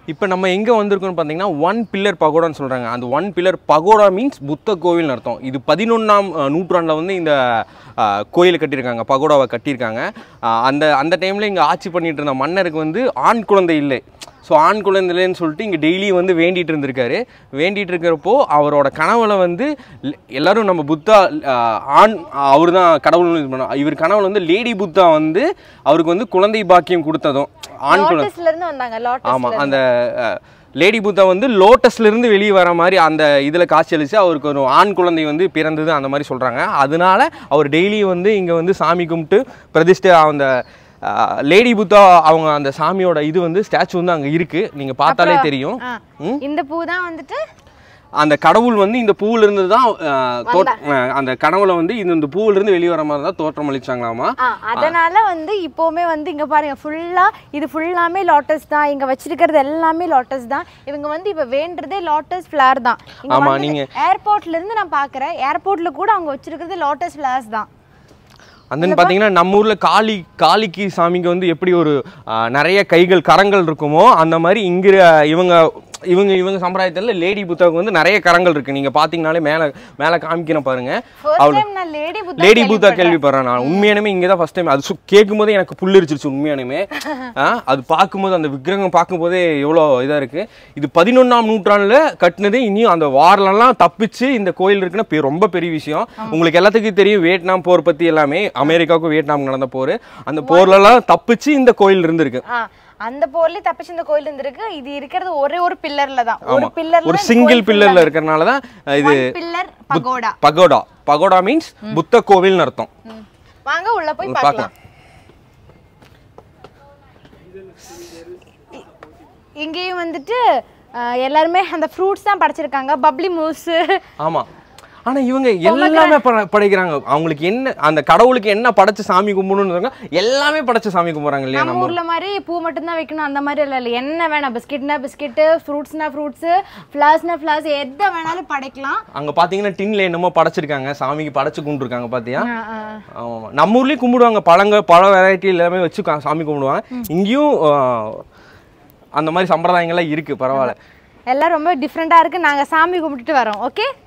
இப்போ நம்ம எங்கே வந்திருக்கோம்னு பார்த்தீங்கன்னா ஒன் பில்லர் பகோடான்னு சொல்கிறாங்க அந்த ஒன் பில்லர் பகோடா மீன்ஸ் புத்த கோவில்னு அர்த்தம் இது பதினொன்றாம் நூற்றாண்டில் வந்து இந்த அஹ், கோயிலை கட்டியிருக்காங்க பகோடாவை கட்டியிருக்காங்க அஹ், அந்த அந்த டைமில் இங்கே ஆட்சி பண்ணிட்டு இருந்த மன்னருக்கு வந்து ஆண் குழந்தை இல்லை ஸோ ஆண் குழந்தைன்னு சொல்லிட்டு இங்கே டெய்லி வந்து வேண்டிட்டு இருந்திருக்காரு வேண்டிட்டு இருக்கிறப்போ அவரோட கனவுல வந்து ல- எல்லாரும் நம்ம புத்தா அஹ், ஆண் அவர் தான் கடவுள்னு இது பண்ணோம் இவர் கனவுல வந்து லேடி புத்தா வந்து அவருக்கு வந்து குழந்தை பாக்கியம் கொடுத்ததும் ஆண் குழந்தை லோட்டஸ்ல இருந்து வந்தாங்க லோட்டஸ் ஆமாம் அந்த லேடி புத்தா வந்து லோட்டஸ்ல இருந்து வெளியே வர மாதிரி அந்த இதில் காட்சியளிச்சு அவருக்கு ஒரு ஆண் குழந்தை வந்து பிறந்தது அந்த மாதிரி சொல்கிறாங்க அதனால அவர் டெய்லி வந்து இங்கே வந்து சாமி கும்பிட்டு பிரதிஷ்டை அந்த லேடி புத்தா அவங்க அந்த சாமியோட இது வந்து ஸ்டாச்சு வந்து அங்கே இருக்குது நீங்கள் பார்த்தாலே தெரியும் ஆ, இந்த பூ தான் வந்துட்டு அந்த கடவுள் வந்து இந்த பூவுல இருந்து தான் அஹ், தோட்- அஹ், அந்த கனவுல வந்து இந்த இந்த பூவுல இருந்து வெளியே வர மாதிரி தான் தோற்றம் அளிச்சாங்களாமா ஆ, அதனால வந்து இப்போவுமே வந்து இங்க பாருங்க ஃபுல்லா இது ஃபுல்லாமே லோட்டஸ் தான் இங்க வச்சிருக்கிறது எல்லாமே லோட்டஸ் தான் இவங்க வந்து இப்ப வேண்டுறதே லோட்டஸ் ஃபிளவர் தான் ஆமா, நீங்க நீங்க- ஏர்போர்ட்ல இருந்து நான் பாக்குறேன் ஏர்போர்ட்ல கூட அவங்க வச்சிருக்கிறது லோட்டஸ் ஃபிளவர்ஸ் தான் அந்த பார்த்தீங்கன்னா நம்ம ஊரில் காளி காளிக்கு சாமிக்கு வந்து எப்படி ஒரு ஆ, நிறைய கைகள் கரங்கள் இருக்குமோ அந்த மாதிரி இங்கே இவங்க இவங்க இவங்க சம்பிரதாயத்தில் லேடி புத்தாவுக்கு வந்து நிறைய கரங்கள் இருக்கு நீங்க பார்த்தீங்கனாலே மேலே மேலே காமிக்கிறேன் பாருங்க ஃபர்ஸ்ட் டைம் நான் லேடி புத்தா லேடி பூத்தா கேள்விப்படுறேன் நான் உண்மையானுமே இங்கே தான் ஃபஸ்ட் டைம் அது சு- கேட்கும்போதே எனக்கு புல்லரிச்சிருச்சு உண்மையானுமே ஆ, அது பார்க்கும்போது அந்த விக்கிரகம் பார்க்கும்போதே எவ்வளோ இதாக இருக்கு இது பதினொன்றாம் நூற்றாண்டில் கட்டினது இனியும் அந்த வார்லலாம் தப்பிச்சு இந்த கோயில் இருக்குன்னா பெ- ரொம்ப பெரிய விஷயம் உங்களுக்கு எல்லாத்துக்கும் தெரியும் வியட்நாம் போர் பற்றி எல்லாமே அமெரிக்காவுக்கும் வியட்நாம் நடந்த போர் அந்த போர்லலாம் தப்பிச்சு இந்த கோயில் இருந்திருக்கு ஆ அந்த போர்லயே தப்பிச்சு இந்த கோயில் இருந்திருக்கு இது இருக்கிறது ஒரே ஒரு பில்லர்ல தான் ஒரு ஆமா பில்லர்ல ஒரு சிங்கிள் பில்லர்ல இருக்கிறனால தான் இது pillar pagoda pagoda pagoda means புத்த கோவில்னு அர்த்தம் வாங்க உள்ள போய் பார்க்கலாம் பார்க்கலாம் இ- இங்கேயும் வந்துட்டு அஹ், எல்லாருமே அந்த ஃப்ரூட்ஸ் தான் படைச்சிருக்காங்க பப்ளி மூஸ் ஆமா ஆனா இவங்க எல்லாமே பட- படைக்கிறாங்க அவங்களுக்கு என்ன அந்த கடவுளுக்கு என்ன படைச்சு சாமி கும்பிடணும்னு இருக்காங்க, எல்லாமே படைச்சு சாமி கும்பிடுறாங்க இல்லையா நம்ம நம்ம ஊர்ல மாதிரி பூ மட்டும் தான் வைக்கணும் அந்த மாதிரி இல்ல இல்ல என்ன வேணாம் பிஸ்கெட்னா பிஸ்கெட் ஃப்ரூட்ஸ்னா ஃப்ரூட்ஸ் ஃபிளார்ஸ்னா ஃபிளார்ஸ் எதை வேணாலும் படைக்கலாம் அங்க பாத்தீங்கன்னா டின்ல என்னமோ படைச்சிருக்காங்க சாமிக்கு படைச்சு கும்பிட்டுருக்காங்க பாத்தியா ஆ, ஆ. ஆமா நம்ம ஊர்லயும் கும்பிடுவாங்க பழங்க பழ வெரைட்டி எல்லாமே வச்சு கா- சாமி கும்பிடுவாங்க இங்கேயும் ஆ, அந்த மாதிரி சம்பிரதாயங்கள்லாம் இருக்கு பரவாயில்ல எல்லாம் ரொம்ப டிஃப்ரெண்டா இருக்கு நாங்க சாமி கும்பிட்டுட்டு வரோம் ஓகே